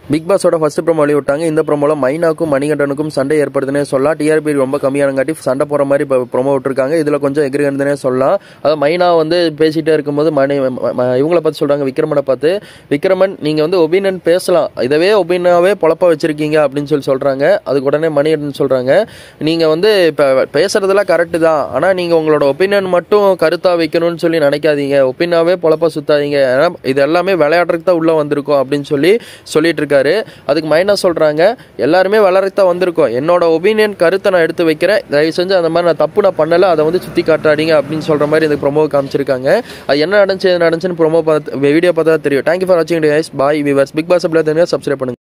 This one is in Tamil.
பிக் பாஸோட ஃபர்ஸ்ட் ப்ரோமோ விட்டாங்க இந்த ப்ரோமோல மைனாக்கும் மணிகண்டனுக்கும் சண்டை ஏற்படுதுன்னே சொல்லலாம் டிஆர்பி ரொம்ப கம்மியானங்காட்டி சண்டை போற மாதிரி இப்போ ப்ரோமோ விட்டுருக்காங்க இதுல கொஞ்சம் எகிரிகண்டனே சொல்லலாம் அதாவது மைனா வந்து பேசிட்டே இருக்கும்போது மணி ம- ம- இவங்கள பார்த்து சொல்றாங்க விக்ரமனை பார்த்து விக்ரமன் நீங்க வந்து ஒபீனியன் பேசலாம் இதவே ஒபீனியாவே பொழப்ப வச்சிருக்கீங்க அப்படின்னு சொல்லி சொல்றாங்க அதுக்கு உடனே மணிகண்டன் சொல்றாங்க நீங்க வந்து இப்ப பேசுறதெல்லாம் கரெக்டு தான் ஆனா நீங்க உங்களோட ஒப்பீனியன் மட்டும் கருத்தா வைக்கணும்னு சொல்லி நினைக்காதீங்க ஒப்பீனியாவே பொழப்ப சுத்தாதீங்க ஏன்னா இது எல்லாமே விளையாடுறதுக்கு தான் உள்ள வந்திருக்கோம் அப்படின்னு சொல்லி சொல்லிட்டு இருக்காரு அதுக்கு மைனா சொல்றாங்க எல்லாருமே வளரத்தான் வந்திருக்கோம் என்னோட ஒப்பீனியன் கருத்தை நான் எடுத்து வைக்கிறேன் தயவு செஞ்சு அந்த மாதிரி நான் தப்பு நான் பண்ணல அதை வந்து சுத்தி காட்டாதீங்க அப்படின்னு சொல்ற மாதிரி இந்த ப்ரோமோ காமிச்சிருக்காங்க அது என்ன நடந்துச்சு எது நடந்துச்சுன்னு ப்ரோமோ பார்த்து வீடியோ பார்த்தா தெரியும் தேங்க்யூ ஃபார் வாட்சிங் bye viewers Bigg Boss subscribe பண்ணுங்க